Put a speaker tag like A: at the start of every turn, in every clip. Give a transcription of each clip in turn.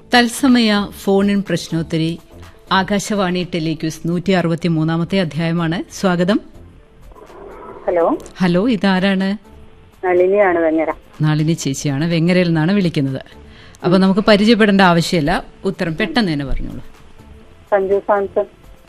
A: തത്സമയ ഫോണിൻ പ്രശ്നോത്തരി ആകാശവാണി ടെലിക്യൂസ് നൂറ്റി അറുപത്തി മൂന്നാമത്തെ അധ്യായമാണ് സ്വാഗതം
B: ഹലോ
A: ഹലോ ഇതാരാണ്
B: നളിനിയാണ് വെങ്ങര
A: നാളിനി ചേച്ചിയാണ് വെങ്ങരയിൽ നിന്നാണ് വിളിക്കുന്നത് അപ്പൊ നമുക്ക് പരിചയപ്പെടേണ്ട ആവശ്യമില്ല ഉത്തരം പെട്ടെന്ന് തന്നെ പറഞ്ഞോളൂ
B: സഞ്ജു സാംസൺ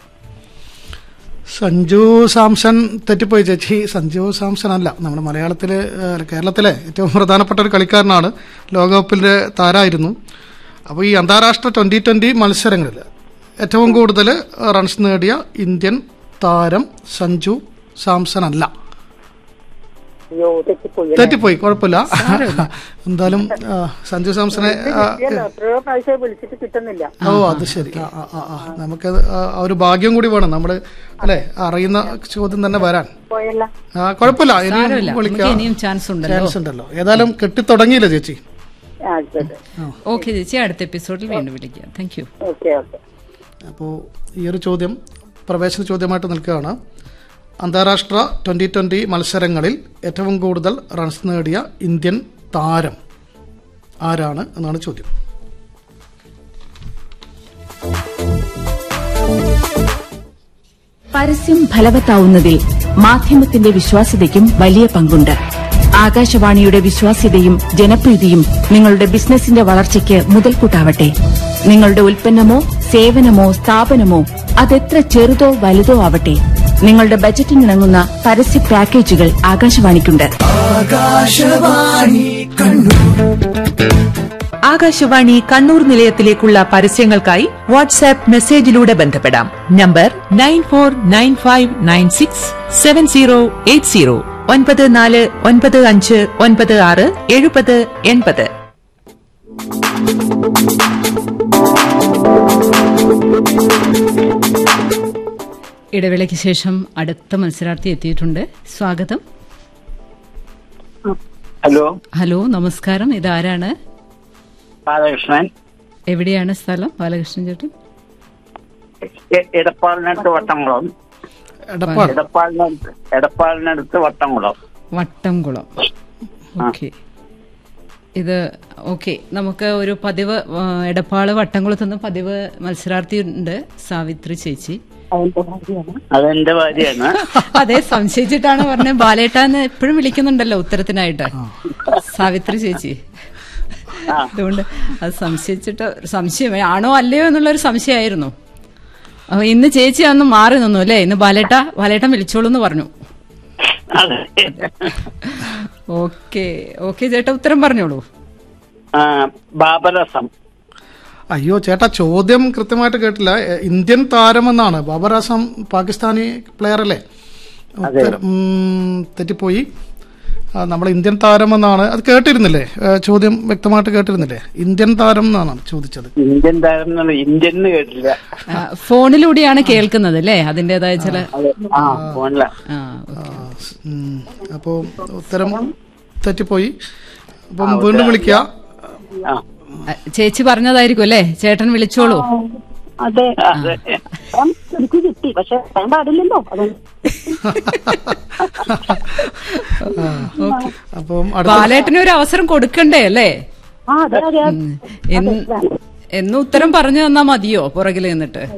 C: സഞ്ജു സാംസൺ തെറ്റിപ്പോയി ചേച്ചി സഞ്ജു സാംസൺ അല്ല നമ്മുടെ മലയാളത്തിലെ ഏഹ്, കേരളത്തിലെ ഏറ്റവും പ്രധാനപ്പെട്ട ഒരു കളിക്കാരനാണ് ലോകകപ്പിലെ താരായിരുന്നു അപ്പോൾ ഈ അന്താരാഷ്ട്ര ട്വന്റി ട്വന്റി മത്സരങ്ങളിൽ ഏറ്റവും കൂടുതൽ റൺസ് നേടിയ ഇന്ത്യൻ താരം സഞ്ജു സാംസൺ അല്ല
B: അയ്യോ തെറ്റിപ്പോയി
C: തെറ്റിപ്പോയി കുഴപ്പമില്ല എന്തായാലും ആ, സഞ്ജു സാംസനെ ആ,
B: കിട്ടിയല്ലോ എത്രയോ പ്രാവശ്യം വിളിച്ചിട്ട് കിട്ടുന്നില്ല
C: ഓ അത് ശരി ആ, ആ, ആ, ആ. നമുക്കത് ആ, ആ ഒരു ഭാഗ്യം കൂടി വേണം നമ്മൾ അല്ലെ അറിയുന്ന ചോദ്യം തന്നെ വരാൻ
B: പോയല്ല
C: ആ, കുഴപ്പമില്ല ഇനിയും
A: സാരമില്ല നമുക്ക്
C: വിളിക്കാം
A: ഇനിയും ചാൻസ് ഉണ്ടല്ലോ
C: ചാൻസ് ഉണ്ടല്ലോ ഏതായാലും കെട്ടിത്തുടങ്ങിയില്ല ചേച്ചി
B: ആ ശരി
A: ഓക്കെ ചേച്ചി അടുത്ത എപ്പിസോഡിൽ വീണ്ടും വിളിക്കാം താങ്ക് യു
B: ഓക്കെ ഓക്കെ
C: അപ്പോൾ ഈ ഒരു ചോദ്യം പ്രവേശന ചോദ്യമായിട്ട് നിൽക്കുകയാണ് അന്താരാഷ്ട്ര ട്വന്റി ട്വന്റി മത്സരങ്ങളിൽ ഏറ്റവും കൂടുതൽ റൺസ് നേടിയ ഇന്ത്യൻ താരം ആരാണ് എന്നാണ് ചോദ്യം
D: പരസ്യം ഫലവത്താവുന്നതിൽ മാധ്യമത്തിന്റെ വിശ്വാസ്യതയ്ക്കും വലിയ പങ്കുണ്ട് ആകാശവാണിയുടെ വിശ്വാസ്യതയും ജനപ്രീതിയും നിങ്ങളുടെ ബിസിനസിന്റെ വളർച്ചയ്ക്ക് മുതൽക്കൂട്ടാവട്ടെ നിങ്ങളുടെ ഉൽപ്പന്നമോ സേവനമോ സ്ഥാപനമോ അതെത്ര ചെറുതോ വലുതോ ആവട്ടെ നിങ്ങളുടെ ബജറ്റിനിണങ്ങുന്ന പരസ്യ പാക്കേജുകൾ ആകാശവാണിക്കുണ്ട്
E: ആകാശവാണി കണ്ണൂർ നിലയത്തിലേക്കുള്ള പരസ്യങ്ങൾക്കായി വാട്സാപ്പ് മെസ്സേജിലൂടെ ബന്ധപ്പെടാം number nine four nine five nine six seven zero eight zero ഒൻപത് നാല് ഒൻപത് അഞ്ച് ഒൻപത് ആറ് എഴുപത് എൺപത്
A: ഇടവേളയ്ക്ക് ശേഷം അടുത്ത മത്സരാർത്ഥി എത്തിയിട്ടുണ്ട് സ്വാഗതം
F: ഹലോ
A: ഹലോ നമസ്കാരം ഇതാരാണ്
F: ബാലകൃഷ്ണൻ
A: എവിടെയാണ് സ്ഥലം ബാലകൃഷ്ണൻ ചേട്ടൻ
F: എ- എടപ്പാളിനടുത്ത് വട്ടംകുളം
C: എടപ്പാൾ
F: എടപ്പാളിനടുത്ത് എടപ്പാളിനടുത്ത് വട്ടംകുളം
A: വട്ടംകുളം ഓക്കെ ഇത് ഓക്കെ നമുക്ക് ഒരു പതിവ് ആ, എടപ്പാള് വട്ടംകുളത്ത് നിന്ന് പതിവ് മത്സരാർത്ഥി ഉണ്ട് സാവിത്രി ചേച്ചി
F: അതെന്റെ ഭാര്യയാണ്
A: അതെ സംശയിച്ചിട്ടാണ് പറഞ്ഞത് ബാലേട്ടാന്ന് എപ്പോഴും വിളിക്കുന്നുണ്ടല്ലോ ഉത്തരത്തിനായിട്ട് സാവിത്രി ചേച്ചി അതുകൊണ്ട് അത് സംശയിച്ചിട്ട് സംശയം ആണോ അല്ലയോ എന്നുള്ളൊരു സംശയമായിരുന്നു അപ്പൊ ഇന്ന് ചേച്ചി അന്ന് മാറി നിന്നു അല്ലേ ഇന്ന് ബാലേട്ട ബാലേട്ടൻ വിളിച്ചോളൂ എന്ന് പറഞ്ഞു
F: അതെ
A: ഓക്കെ ഓക്കെ ചേട്ടാ ഉത്തരം പറഞ്ഞോളൂ
F: ആ, ബാബരസം
C: അയ്യോ ചേട്ടാ ചോദ്യം കൃത്യമായിട്ട് കേട്ടില്ല എ, ഇന്ത്യൻ താരമെന്നാണ് ബാബർ ആസം പാകിസ്ഥാനി പ്ലെയർ അല്ലേ ഉത്തരം ഉം, തെറ്റിപ്പോയി ആ, നമ്മൾ ഇന്ത്യൻ താരമെന്നാണ് അത് കേട്ടിരുന്നില്ലേ ഏ, ചോദ്യം വ്യക്തമായിട്ട് കേട്ടിരുന്നില്ലേ ഇന്ത്യൻ താരം എന്നാണ് ചോദിച്ചത്
F: ഇന്ത്യൻ താരം എന്നുള്ള ഇന്ത്യൻ എന്ന് കേട്ടില്ല
A: ആ, ഫോണിലൂടെയാണ് കേൾക്കുന്നത് അല്ലേ അതിൻ്റെതായ ചില
F: അതെ ആ ഫോണില
A: ആ
C: ആ, സ്- ഉം, അപ്പോൾ ഉത്തരം തെറ്റിപ്പോയി അപ്പം വീണ്ടും വിളിക്കുക
F: ആ
A: ആ, ചേച്ചി പറഞ്ഞതായിരിക്കും അല്ലേ ചേട്ടൻ വിളിച്ചോളൂ
B: അതെ
F: അതെ
B: എനിക്ക് കിട്ടി പക്ഷെ പറയാൻ പാടില്ലല്ലോ അത്
C: അപ്പം അടുത്ത
A: ബാലേട്ടന് ഒരു അവസരം കൊടുക്കണ്ടേ അല്ലേ
B: ആ അതെ അതെ
A: എന്ന് എന്ന് ഉത്തരം പറഞ്ഞു തന്നാ മതിയോ പുറകിൽ നിന്നിട്ട്